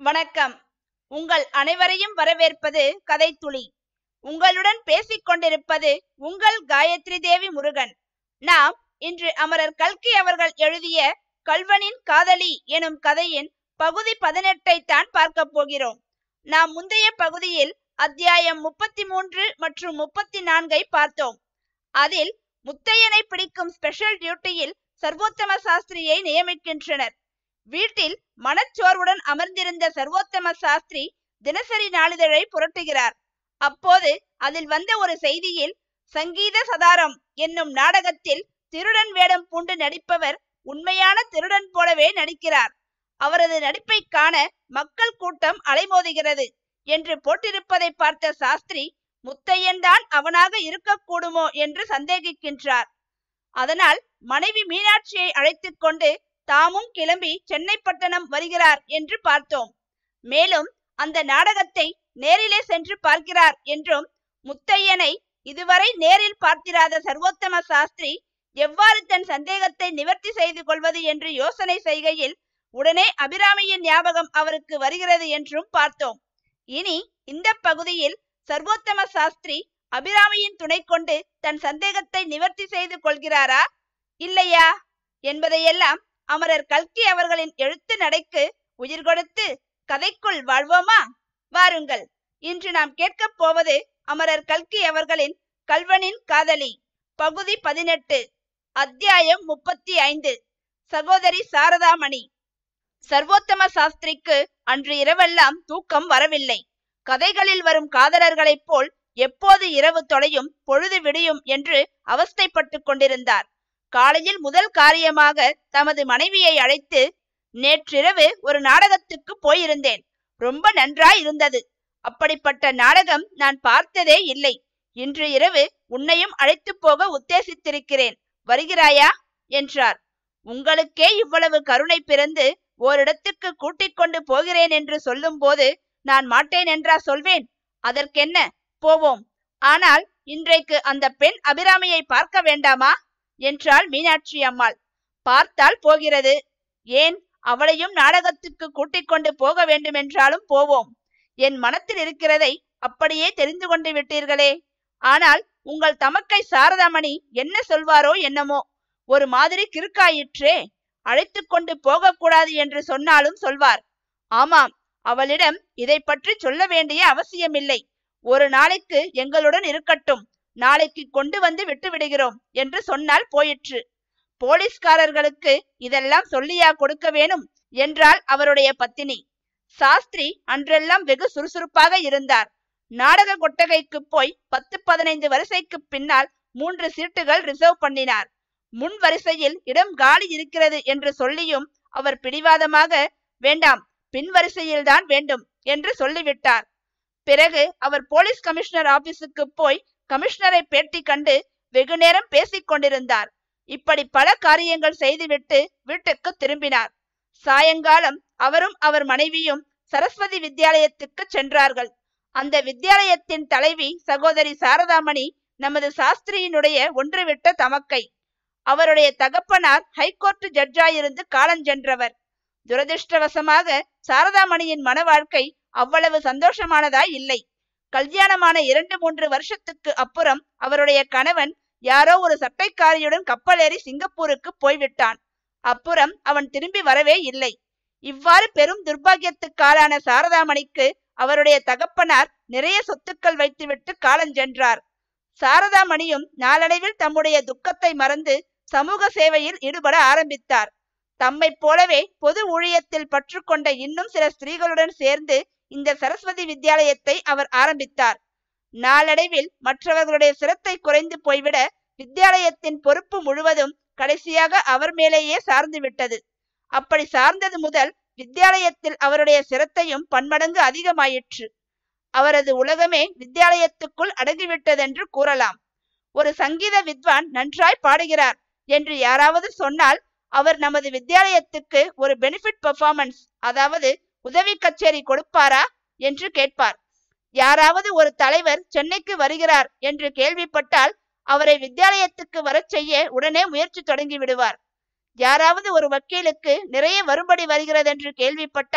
வணக்கம் உங்கள் அனைவரையும் வரவேற்பது கதைத்துளி உங்களுடன் பேசிக் கொண்டிருப்பது உங்கள் காயத்ரி தேவி முருகன் நாம் இன்று அமரர் கல்கி அவர்கள் எழுதிய கல்வனின் காதலி எனும் கதையின் பகுதி பதினெட்டை தான் பார்க்க போகிறோம் நாம் முந்தைய பகுதியில் அத்தியாயம் முப்பத்தி மூன்று மற்றும் முப்பத்தி நான்கை பார்த்தோம் அதில் முத்தையனை பிடிக்கும் ஸ்பெஷல் டியூட்டியில் சர்வோத்தம சாஸ்திரியை நியமிக்கின்றனர் வீட்டில் மனச்சோர்வுடன் அமர்ந்திருந்த சர்வோத்தம சாஸ்திரி தினசரி நாளிதழை புரட்டுகிறார் அப்போது அதில் வந்த ஒரு செய்தியில் சங்கீத சதாரம் என்னும் நாடகத்தில் திருடன் வேடம் பூண்டு நடிப்பவர் உண்மையான திருடன் போலவே நடிக்கிறார் அவரது நடிப்பை காண மக்கள் கூட்டம் அலைமோதுகிறது என்று போட்டிருப்பதை பார்த்த சாஸ்திரி முத்தையன் தான் அவனாக இருக்கக்கூடுமோ என்று சந்தேகிக்கின்றார் அதனால் மனைவி மீனாட்சியை அழைத்து கொண்டு தாமும் கிளம்பி சென்னை பட்டணம் வருகிறார் என்று பார்த்தோம் மேலும் அந்த நாடகத்தை நேரிலே சென்று பார்க்கிறார் என்றும் முத்தையனை இதுவரை நேரில் பார்த்திராத சர்வோத்தம சாஸ்திரி எவ்வாறு தன் சந்தேகத்தை நிவர்த்தி செய்து கொள்வது என்று யோசனை செய்கையில் உடனே அபிராமியின் ஞாபகம் அவருக்கு வருகிறது என்றும் பார்த்தோம் இனி இந்த பகுதியில் சர்வோத்தம சாஸ்திரி அபிராமியின் துணை கொண்டு தன் சந்தேகத்தை நிவர்த்தி செய்து கொள்கிறாரா இல்லையா என்பதையெல்லாம் அமரர் கல்கி அவர்களின் எழுத்து நடைக்கு உயிர் கொடுத்து கதைக்குள் வாழ்வோமா வாருங்கள் இன்று நாம் கேட்கப் போவது அமரர் கல்கி அவர்களின் கல்வனின் காதலி பகுதி பதினெட்டு அத்தியாயம் முப்பத்தி ஐந்து சகோதரி சாரதாமணி சர்வோத்தம சாஸ்திரிக்கு அன்று இரவெல்லாம் தூக்கம் வரவில்லை கதைகளில் வரும் காதலர்களைப் போல் எப்போது இரவு தொலையும் பொழுது விடியும் என்று அவஸ்தைப்பட்டு கொண்டிருந்தார் காலையில் முதல் காரியமாக தமது மனைவியை அழைத்து நேற்றிரவு ஒரு நாடகத்துக்கு போயிருந்தேன் ரொம்ப நன்றாய் இருந்தது அப்படிப்பட்ட நாடகம் நான் பார்த்ததே இல்லை இன்று இரவு உன்னையும் அழைத்து போக உத்தேசித்திருக்கிறேன் வருகிறாயா என்றார் உங்களுக்கே இவ்வளவு கருணை பிறந்து ஓரிடத்துக்கு கூட்டிக் கொண்டு போகிறேன் என்று சொல்லும்போது நான் மாட்டேன் என்றா சொல்வேன் அதற்கென்ன போவோம் ஆனால் இன்றைக்கு அந்த பெண் அபிராமியை பார்க்க வேண்டாமா என்றாள் மீனாட்சி அம்மாள் பார்த்தால் போகிறது ஏன் அவளையும் நாடகத்துக்கு கூட்டிக் கொண்டு போக வேண்டுமென்றாலும் போவோம் என் மனத்தில் இருக்கிறதை அப்படியே தெரிந்து கொண்டு விட்டீர்களே ஆனால் உங்கள் தமக்கை சாரதாமணி என்ன சொல்வாரோ என்னமோ ஒரு மாதிரி கிறுக்காயிற்றே அழைத்து கொண்டு போகக்கூடாது என்று சொன்னாலும் சொல்வார் ஆமாம் அவளிடம் இதை பற்றி சொல்ல வேண்டிய அவசியமில்லை ஒரு நாளைக்கு எங்களுடன் இருக்கட்டும் நாளைக்கு கொண்டு வந்து விட்டு விடுகிறோம் என்று சொன்னால் போயிற்று போலீஸ்காரர்களுக்கு இதெல்லாம் சொல்லியா கொடுக்க வேணும் என்றாள் அவருடைய பத்தினி சாஸ்திரி அன்றெல்லாம் வெகு சுறுசுறுப்பாக இருந்தார் நாடக கொட்டகைக்கு போய் பத்து பதினைந்து வரிசைக்கு பின்னால் மூன்று சீட்டுகள் ரிசர்வ் பண்ணினார் முன் வரிசையில் இடம் காலி இருக்கிறது என்று சொல்லியும் அவர் பிடிவாதமாக வேண்டாம் பின் வரிசையில்தான் வேண்டும் என்று சொல்லிவிட்டார் பிறகு அவர் போலீஸ் கமிஷனர் ஆபீஸுக்கு போய் கமிஷனரை பேட்டி கண்டு வெகு நேரம் பேசிக் கொண்டிருந்தார் இப்படி பல காரியங்கள் செய்துவிட்டு வீட்டுக்கு திரும்பினார் சாயங்காலம் அவரும் அவர் மனைவியும் சரஸ்வதி வித்யாலயத்துக்கு சென்றார்கள் அந்த வித்யாலயத்தின் தலைவி சகோதரி சாரதாமணி நமது சாஸ்திரியினுடைய ஒன்றுவிட்ட தமக்கை அவருடைய தகப்பனார் ஹைகோர்ட் ஜட்ஜாயிருந்து காலஞ்சென்றவர் துரதிருஷ்டவசமாக சாரதாமணியின் மன வாழ்க்கை அவ்வளவு சந்தோஷமானதாய் இல்லை கல்யாணமான இரண்டு மூன்று வருஷத்துக்கு அப்புறம் அவருடைய கணவன் யாரோ ஒரு சட்டைக்காரியுடன் கப்பலேறி சிங்கப்பூருக்கு போய்விட்டான் அப்புறம் அவன் திரும்பி வரவே இல்லை இவ்வாறு பெரும் துர்பாகியத்துக்காலான சாரதாமணிக்கு அவருடைய தகப்பனார் நிறைய சொத்துக்கள் வைத்துவிட்டு காலஞ்சென்றார் சாரதாமணியும் நாளடைவில் தம்முடைய துக்கத்தை மறந்து சமூக சேவையில் ஈடுபட ஆரம்பித்தார் தம்மை போலவே பொது ஊழியத்தில் பற்று கொண்ட இன்னும் சில ஸ்திரீகளுடன் சேர்ந்து இந்த சரஸ்வதி வித்யாலயத்தை அவர் ஆரம்பித்தார் நாளடைவில் மற்றவர்களுடைய சிரத்தை குறைந்து போய்விட வித்யாலயத்தின் பொறுப்பு முழுவதும் கடைசியாக அவர் மேலேயே சார்ந்து விட்டது அப்படி சார்ந்தது முதல் வித்யாலயத்தில் அவருடைய சிரத்தையும் பன்மடங்கு அதிகமாயிற்று அவரது உலகமே வித்யாலயத்துக்குள் அடங்கிவிட்டதென்று கூறலாம் ஒரு சங்கீத வித்வான் நன்றாய் பாடுகிறார் என்று யாராவது சொன்னால் அவர் நமது வித்யாலயத்துக்கு ஒரு பெனிஃபிட் பெர்ஃபார்மன்ஸ் அதாவது உதவி கச்சேரி கொடுப்பாரா என்று கேட்பார் யாராவது ஒரு தலைவர் சென்னைக்கு வருகிறார் என்று கேள்விப்பட்டால் அவரை வித்யாலயத்துக்கு வரச் செய்ய உடனே முயற்சி தொடங்கி விடுவார் யாராவது ஒரு வக்கீலுக்கு நிறைய வரும்படி வருகிறதென்று கேள்விப்பட்டால்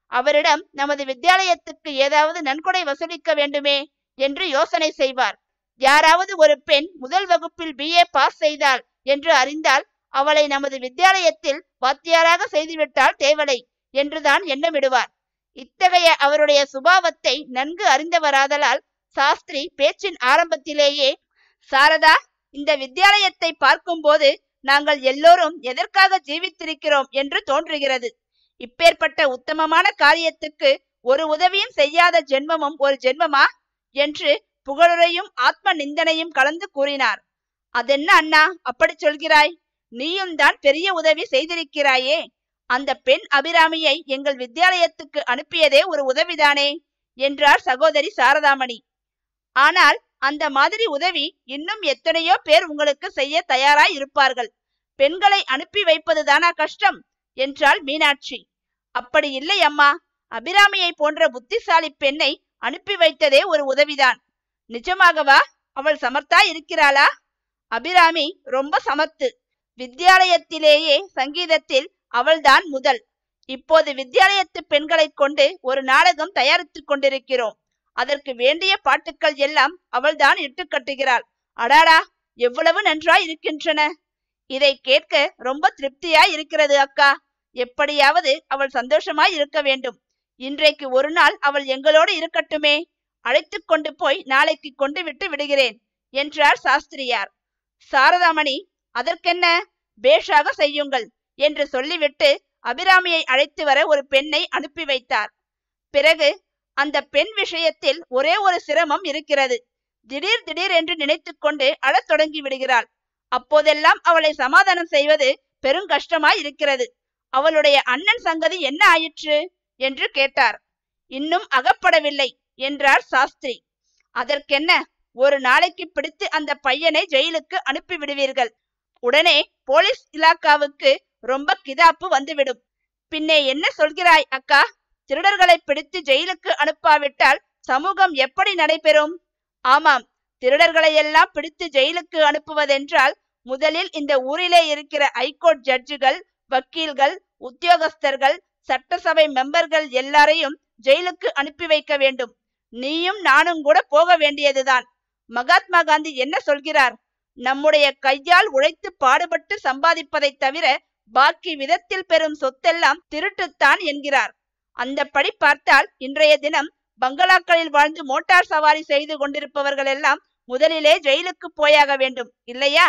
அவரிடம் நமது வித்தியாலயத்துக்கு ஏதாவது நன்கொடை வசூலிக்க வேண்டுமே என்று யோசனை செய்வார் யாராவது ஒரு பெண் முதல் வகுப்பில் பிஏ பாஸ் செய்தாள் என்று அறிந்தால் அவளை நமது வித்தியாலயத்தில் வாத்தியாராக செய்துவிட்டால் தேவலை என்றுதான் எண்ணமிடுவார் இத்தகைய அவருடைய சுபாவத்தை நன்கு அறிந்தவராதலால் சாஸ்திரி பேச்சின் ஆரம்பத்திலேயே சாரதா இந்த வித்தியாலயத்தை பார்க்கும்போது நாங்கள் எல்லோரும் எதற்காக ஜீவித்திருக்கிறோம் என்று தோன்றுகிறது இப்பேற்பட்ட உத்தமமான காரியத்துக்கு ஒரு உதவியும் செய்யாத ஜென்மமும் ஒரு ஜென்மமா என்று புகழுரையும் ஆத்ம நிந்தனையும் கலந்து கூறினார் அதென்ன அண்ணா அப்படி சொல்கிறாய் நீயும் தான் பெரிய உதவி செய்திருக்கிறாயே அந்த பெண் அபிராமியை எங்கள் வித்தியாலயத்துக்கு அனுப்பியதே ஒரு உதவிதானே என்றார் சகோதரி சாரதாமணி ஆனால் அந்த மாதிரி உதவி இன்னும் எத்தனையோ பேர் உங்களுக்கு செய்ய தயாராய் இருப்பார்கள் பெண்களை அனுப்பி வைப்பதுதானா கஷ்டம் என்றாள் மீனாட்சி அப்படி இல்லை அம்மா அபிராமியை போன்ற புத்திசாலி பெண்ணை அனுப்பி வைத்ததே ஒரு உதவிதான் நிஜமாகவா அவள் சமர்த்தா இருக்கிறாளா அபிராமி ரொம்ப சமத்து வித்தியாலயத்திலேயே சங்கீதத்தில் அவள்தான் முதல் இப்போது வித்தியாலயத்து பெண்களை கொண்டு ஒரு நாடகம் தயாரித்துக் கொண்டிருக்கிறோம் அதற்கு வேண்டிய பாட்டுக்கள் எல்லாம் அவள்தான் இட்டு கட்டுகிறாள் அடாடா எவ்வளவு நன்றாய் இருக்கின்றன இதை கேட்க ரொம்ப திருப்தியாய் இருக்கிறது அக்கா எப்படியாவது அவள் சந்தோஷமாய் இருக்க வேண்டும் இன்றைக்கு ஒரு நாள் அவள் எங்களோடு இருக்கட்டுமே அழைத்து கொண்டு போய் நாளைக்கு கொண்டு விட்டு விடுகிறேன் என்றார் சாஸ்திரியார் சாரதாமணி அதற்கென்ன பேஷாக செய்யுங்கள் என்று சொல்லிவிட்டு அபிராமியை அழைத்து வர ஒரு பெண்ணை அனுப்பி வைத்தார் பிறகு அந்த பெண் விஷயத்தில் ஒரே ஒரு சிரமம் இருக்கிறது திடீர் திடீர் என்று நினைத்து கொண்டு அழத் தொடங்கி விடுகிறாள் அப்போதெல்லாம் அவளை சமாதானம் செய்வது பெருங்கஷ்டமாய் இருக்கிறது அவளுடைய அண்ணன் சங்கதி என்ன ஆயிற்று என்று கேட்டார் இன்னும் அகப்படவில்லை என்றார் சாஸ்திரி அதற்கென்ன ஒரு நாளைக்கு பிடித்து அந்த பையனை ஜெயிலுக்கு அனுப்பி விடுவீர்கள் உடனே போலீஸ் இலாக்காவுக்கு ரொம்ப கிதாப்பு வந்துவிடும் பின்னே என்ன சொல்கிறாய் அக்கா திருடர்களை பிடித்து ஜெயிலுக்கு அனுப்பாவிட்டால் சமூகம் எப்படி நடைபெறும் ஆமாம் திருடர்களை எல்லாம் பிடித்து ஜெயிலுக்கு அனுப்புவதென்றால் முதலில் இந்த ஊரிலே இருக்கிற ஐகோர்ட் ஜட்ஜுகள் வக்கீல்கள் உத்தியோகஸ்தர்கள் சட்டசபை மெம்பர்கள் எல்லாரையும் ஜெயிலுக்கு அனுப்பி வைக்க வேண்டும் நீயும் நானும் கூட போக வேண்டியதுதான் மகாத்மா காந்தி என்ன சொல்கிறார் நம்முடைய கையால் உழைத்து பாடுபட்டு சம்பாதிப்பதை தவிர பாக்கி விதத்தில் பெறும் சொத்தெல்லாம் திருட்டுத்தான் என்கிறார் அந்த படி பார்த்தால் இன்றைய தினம் பங்களாக்களில் வாழ்ந்து மோட்டார் சவாரி செய்து கொண்டிருப்பவர்கள் எல்லாம் முதலிலே ஜெயிலுக்கு போயாக வேண்டும் இல்லையா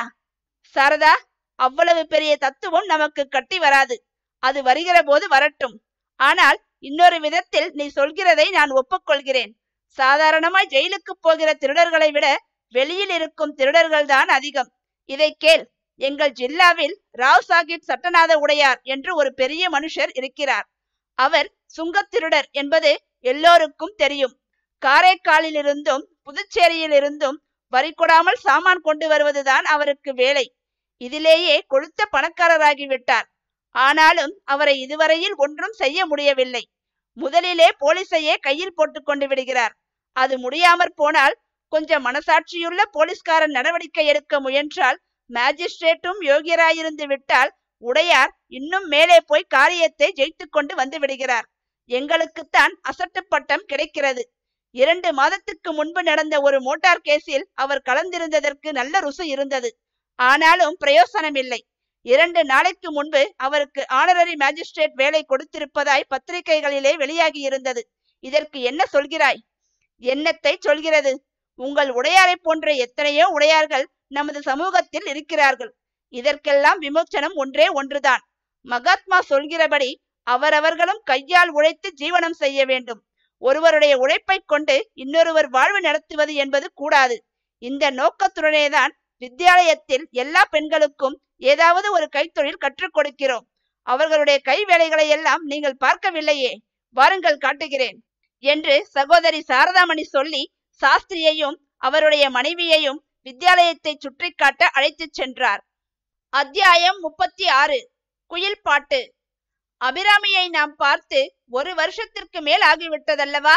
சாரதா அவ்வளவு பெரிய தத்துவம் நமக்கு கட்டி வராது அது வருகிற போது வரட்டும் ஆனால் இன்னொரு விதத்தில் நீ சொல்கிறதை நான் ஒப்புக்கொள்கிறேன் சாதாரணமாய் ஜெயிலுக்கு போகிற திருடர்களை விட வெளியில் இருக்கும் திருடர்கள் தான் அதிகம் இதை கேள் எங்கள் ஜில்லாவில் ராவ் சாஹிப் சட்டநாத உடையார் என்று ஒரு பெரிய மனுஷர் இருக்கிறார் அவர் சுங்கத் திருடர் என்பது எல்லோருக்கும் தெரியும் காரைக்காலிலிருந்தும் புதுச்சேரியிலிருந்தும் வரி கொடாமல் சாமான் கொண்டு வருவதுதான் அவருக்கு வேலை இதிலேயே கொழுத்த பணக்காரராகிவிட்டார் ஆனாலும் அவரை இதுவரையில் ஒன்றும் செய்ய முடியவில்லை முதலிலே போலீசையே கையில் போட்டு கொண்டு விடுகிறார் அது முடியாமற் போனால் கொஞ்சம் மனசாட்சியுள்ள போலீஸ்காரன் நடவடிக்கை எடுக்க முயன்றால் மேஜிஸ்ட்ரேட்டும் யோகியராயிருந்து விட்டால் உடையார் இன்னும் மேலே போய் காரியத்தை ஜெயித்து கொண்டு வந்து விடுகிறார் எங்களுக்குத்தான் அசட்டு பட்டம் கிடைக்கிறது இரண்டு மாதத்துக்கு முன்பு நடந்த ஒரு மோட்டார் கேஸில் அவர் கலந்திருந்ததற்கு நல்ல ருசு இருந்தது ஆனாலும் பிரயோசனமில்லை இரண்டு நாளைக்கு முன்பு அவருக்கு ஆனரரி மேஜிஸ்ட்ரேட் வேலை கொடுத்திருப்பதாய் பத்திரிகைகளிலே வெளியாகி இருந்தது இதற்கு என்ன சொல்கிறாய் என்னத்தை சொல்கிறது உங்கள் உடையாரை போன்ற எத்தனையோ உடையார்கள் நமது சமூகத்தில் இருக்கிறார்கள் இதற்கெல்லாம் விமோச்சனம் ஒன்றே ஒன்றுதான் மகாத்மா சொல்கிறபடி அவரவர்களும் கையால் உழைத்து ஜீவனம் செய்ய வேண்டும் ஒருவருடைய உழைப்பை கொண்டு இன்னொருவர் வாழ்வு நடத்துவது என்பது கூடாது இந்த நோக்கத்துடனேதான் வித்தியாலயத்தில் எல்லா பெண்களுக்கும் ஏதாவது ஒரு கைத்தொழில் கற்றுக் கொடுக்கிறோம் அவர்களுடைய கை வேலைகளை எல்லாம் நீங்கள் பார்க்கவில்லையே வாருங்கள் காட்டுகிறேன் என்று சகோதரி சாரதாமணி சொல்லி சாஸ்திரியையும் அவருடைய மனைவியையும் வித்தியாலயத்தை சுற்றி காட்ட அழைத்துச் சென்றார் அத்தியாயம் முப்பத்தி ஆறு குயில் பாட்டு அபிராமியை நாம் பார்த்து ஒரு வருஷத்திற்கு மேல் ஆகிவிட்டதல்லவா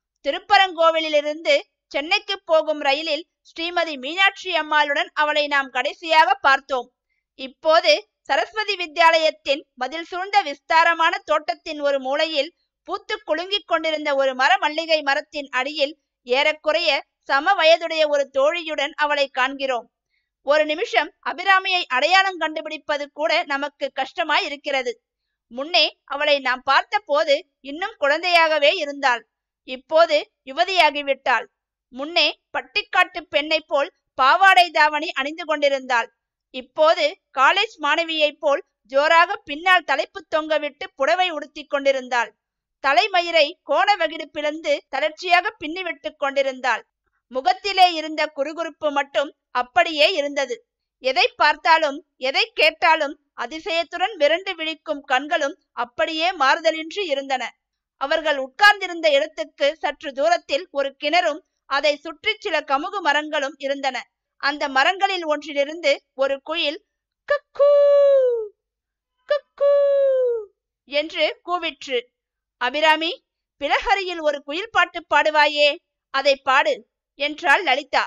திருப்பரங்கோவிலிருந்து சென்னைக்கு போகும் ரயிலில் ஸ்ரீமதி மீனாட்சி அம்மாளுடன் அவளை நாம் கடைசியாக பார்த்தோம் இப்போது சரஸ்வதி வித்யாலயத்தின் மதில் சூழ்ந்த விஸ்தாரமான தோட்டத்தின் ஒரு மூலையில் பூத்து குலுங்கிக் கொண்டிருந்த ஒரு மர மல்லிகை மரத்தின் அடியில் ஏறக்குறைய சம வயதுடைய ஒரு தோழியுடன் அவளை காண்கிறோம் ஒரு நிமிஷம் அபிராமியை அடையாளம் கண்டுபிடிப்பது கூட நமக்கு கஷ்டமாய் இருக்கிறது முன்னே அவளை நாம் பார்த்த போது இன்னும் குழந்தையாகவே இருந்தாள் இப்போது யுவதியாகிவிட்டாள் முன்னே பட்டிக்காட்டு பெண்ணை போல் பாவாடை தாவணி அணிந்து கொண்டிருந்தாள் இப்போது காலேஜ் மாணவியைப் போல் ஜோராக பின்னால் தலைப்பு தொங்கவிட்டு புடவை உடுத்தி கொண்டிருந்தாள் தலைமயிரை கோண வகிடு பிளந்து தளர்ச்சியாக பின்னிவிட்டு கொண்டிருந்தாள் முகத்திலே இருந்த குறுகுறுப்பு மட்டும் அப்படியே இருந்தது எதை பார்த்தாலும் எதை கேட்டாலும் அதிசயத்துடன் விரண்டு விழிக்கும் கண்களும் அப்படியே மாறுதலின்றி இருந்தன அவர்கள் உட்கார்ந்திருந்த இடத்துக்கு சற்று தூரத்தில் ஒரு கிணறும் அதை சுற்றி சில கமுகு மரங்களும் இருந்தன அந்த மரங்களில் ஒன்றிலிருந்து ஒரு குயில் கக்கூ கக்கூ என்று கூவிற்று அபிராமி பிலஹரியில் ஒரு குயில் பாட்டு பாடுவாயே அதை பாடு என்றாள் லலிதா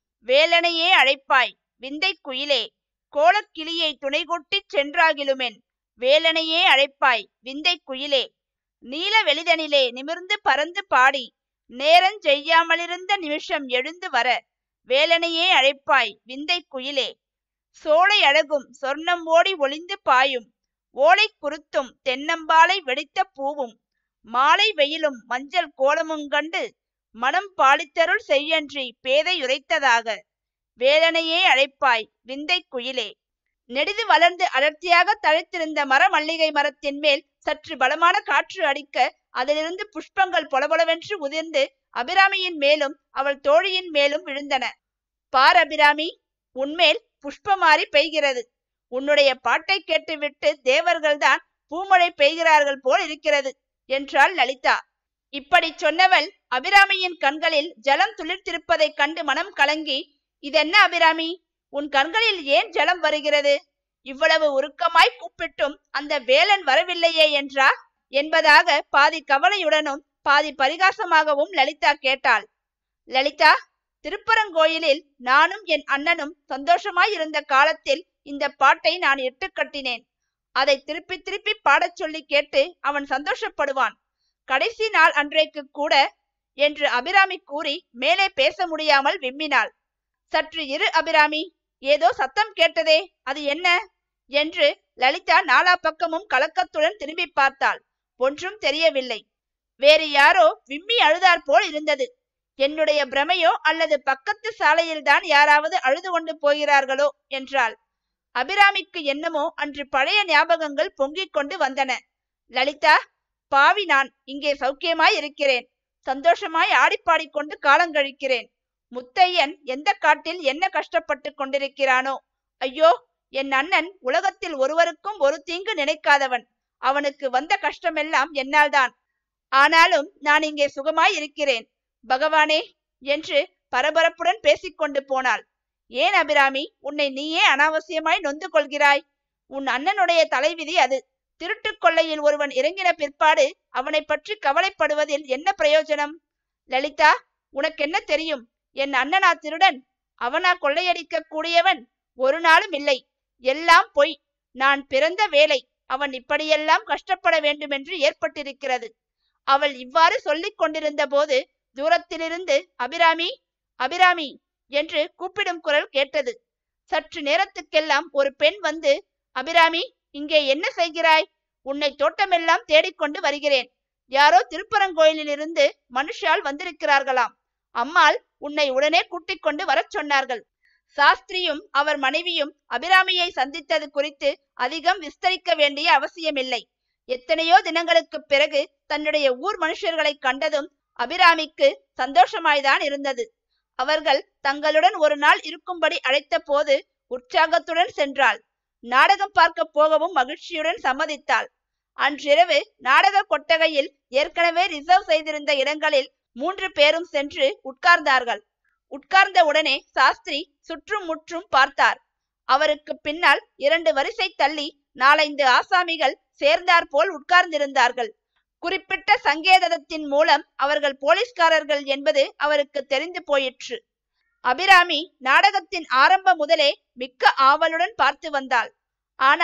வேலனையே அழைப்பாய் விந்தை குயிலே கோலக்கிளியை துணைகொட்டிச் சென்றாகிலுமென் வேலனையே அழைப்பாய் விந்தை குயிலே நீல வெளிதனிலே நிமிர்ந்து பறந்து பாடி நேரஞ் செய்யாமலிருந்த நிமிஷம் எழுந்து வர வேலனையே அழைப்பாய் விந்தை குயிலே சோலை அழகும் சொர்ணம் ஓடி ஒளிந்து பாயும் ஓலை குருத்தும் தென்னம்பாலை வெடித்த பூவும் மாலை வெயிலும் மஞ்சள் கோலமுங் கண்டு மனம் பாலித்தருள் செய்யன்றி பேதையுரைத்ததாக வேலனையே அழைப்பாய் விந்தை குயிலே நெடிது வளர்ந்து அடர்த்தியாக தழைத்திருந்த மர மல்லிகை மரத்தின் மேல் சற்று பலமான காற்று அடிக்க அதிலிருந்து புஷ்பங்கள் பொலபொலவென்று உதிர்ந்து அபிராமியின் மேலும் அவள் தோழியின் மேலும் விழுந்தன பார் அபிராமி உன்மேல் புஷ்பமாறி பெய்கிறது உன்னுடைய பாட்டை கேட்டுவிட்டு தேவர்கள்தான் பூமழை பெய்கிறார்கள் போல் இருக்கிறது என்றாள் லலிதா இப்படி சொன்னவள் அபிராமியின் கண்களில் ஜலம் துளிர்த்திருப்பதைக் கண்டு மனம் கலங்கி இதென்ன அபிராமி உன் கண்களில் ஏன் ஜலம் வருகிறது இவ்வளவு உருக்கமாய் கூப்பிட்டும் அந்த வேலன் வரவில்லையே என்றா என்பதாக பாதி கவலையுடனும் பாதி பரிகாசமாகவும் லலிதா கேட்டாள் லலிதா திருப்பரங்கோயிலில் நானும் என் அண்ணனும் சந்தோஷமாய் இருந்த காலத்தில் இந்த பாட்டை நான் இட்டு கட்டினேன் அதை திருப்பி திருப்பி பாடச் சொல்லி கேட்டு அவன் சந்தோஷப்படுவான் கடைசி நாள் அன்றைக்கு கூட என்று அபிராமி கூறி மேலே பேச முடியாமல் விம்மினாள் சற்று இரு அபிராமி ஏதோ சத்தம் கேட்டதே அது என்ன என்று லலிதா நாலா பக்கமும் கலக்கத்துடன் திரும்பி பார்த்தாள் ஒன்றும் தெரியவில்லை வேறு யாரோ விம்மி அழுதாற் போல் இருந்தது என்னுடைய பிரமையோ அல்லது பக்கத்து சாலையில்தான் யாராவது அழுது கொண்டு போகிறார்களோ என்றாள் அபிராமிக்கு என்னமோ அன்று பழைய ஞாபகங்கள் பொங்கிக் கொண்டு வந்தன லலிதா பாவி நான் இங்கே சௌக்கியமாய் இருக்கிறேன் சந்தோஷமாய் ஆடிப்பாடிக்கொண்டு காலங்கழிக்கிறேன் முத்தையன் எந்த காட்டில் என்ன கஷ்டப்பட்டு கொண்டிருக்கிறானோ ஐயோ என் அண்ணன் உலகத்தில் ஒருவருக்கும் ஒரு தீங்கு நினைக்காதவன் அவனுக்கு வந்த கஷ்டமெல்லாம் என்னால்தான் ஆனாலும் நான் இங்கே சுகமாய் இருக்கிறேன் பகவானே என்று பரபரப்புடன் பேசிக்கொண்டு போனாள் ஏன் அபிராமி உன்னை நீயே அனாவசியமாய் நொந்து கொள்கிறாய் உன் அண்ணனுடைய தலைவிதி அது திருட்டுக் கொள்ளையில் ஒருவன் இறங்கின பிற்பாடு அவனை பற்றி கவலைப்படுவதில் என்ன பிரயோஜனம் லலிதா உனக்கென்ன தெரியும் என் அண்ணனா திருடன் அவனா கொள்ளையடிக்க கூடியவன் ஒரு நாளும் இல்லை எல்லாம் பொய் நான் பிறந்த வேலை அவன் இப்படியெல்லாம் கஷ்டப்பட வேண்டுமென்று ஏற்பட்டிருக்கிறது அவள் இவ்வாறு சொல்லிக் கொண்டிருந்த போது தூரத்திலிருந்து அபிராமி அபிராமி என்று கூப்பிடும் குரல் கேட்டது சற்று நேரத்துக்கெல்லாம் ஒரு பெண் வந்து அபிராமி இங்கே என்ன செய்கிறாய் உன்னை தோட்டமெல்லாம் தேடிக்கொண்டு வருகிறேன் யாரோ திருப்பரங்கோயிலிலிருந்து மனுஷால் வந்திருக்கிறார்களாம் அம்மாள் உன்னை உடனே கூட்டிக் கொண்டு வரச் சொன்னார்கள் சாஸ்திரியும் அவர் மனைவியும் அபிராமியை சந்தித்தது குறித்து அதிகம் விஸ்தரிக்க வேண்டிய அவசியமில்லை எத்தனையோ தினங்களுக்குப் பிறகு தன்னுடைய ஊர் மனுஷர்களை கண்டதும் அபிராமிக்கு சந்தோஷமாய்தான் இருந்தது அவர்கள் தங்களுடன் ஒரு நாள் இருக்கும்படி அழைத்த போது உற்சாகத்துடன் சென்றாள் நாடகம் பார்க்க போகவும் மகிழ்ச்சியுடன் சம்மதித்தாள் அன்றிரவு நாடக கொட்டகையில் ஏற்கனவே ரிசர்வ் செய்திருந்த இடங்களில் மூன்று பேரும் சென்று உட்கார்ந்தார்கள் உட்கார்ந்த உடனே சாஸ்திரி சுற்றும் முற்றும் பார்த்தார் அவருக்கு பின்னால் இரண்டு வரிசை தள்ளி நாலைந்து ஆசாமிகள் சேர்ந்தார் போல் உட்கார்ந்திருந்தார்கள் குறிப்பிட்ட சங்கேதத்தின் மூலம் அவர்கள் போலீஸ்காரர்கள் என்பது அவருக்கு தெரிந்து போயிற்று அபிராமி நாடகத்தின் ஆரம்ப முதலே மிக்க ஆவலுடன் பார்த்து வந்தாள் ஆனால்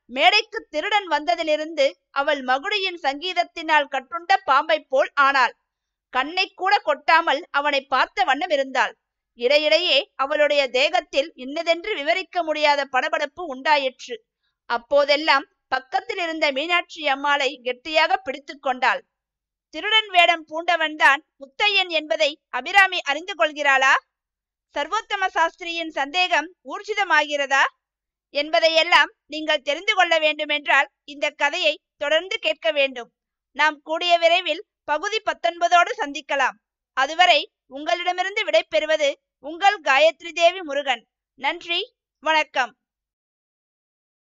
மேடைக்கு திருடன் வந்ததிலிருந்து அவள் மகுடியின் சங்கீதத்தினால் கட்டுண்ட பாம்பைப் போல் ஆனாள் கண்ணை கூட கொட்டாமல் அவனை பார்த்த வண்ணம் இருந்தாள் இடையிடையே அவளுடைய தேகத்தில் இன்னதென்று விவரிக்க முடியாத படபடப்பு உண்டாயிற்று அப்போதெல்லாம் பக்கத்தில் இருந்த மீனாட்சி அம்மாளை கெட்டியாக பிடித்து கொண்டாள் திருடன் வேடம் பூண்டவன்தான் முத்தையன் என்பதை அபிராமி அறிந்து கொள்கிறாளா சர்வோத்தம சாஸ்திரியின் சந்தேகம் ஊர்ஜிதமாகிறதா என்பதையெல்லாம் நீங்கள் தெரிந்து கொள்ள வேண்டுமென்றால் இந்த கதையை தொடர்ந்து கேட்க வேண்டும் நாம் கூடிய விரைவில் பகுதி பத்தொன்பதோடு சந்திக்கலாம் அதுவரை உங்களிடமிருந்து விடைபெறுவது உங்கள் காயத்ரி தேவி முருகன் நன்றி வணக்கம்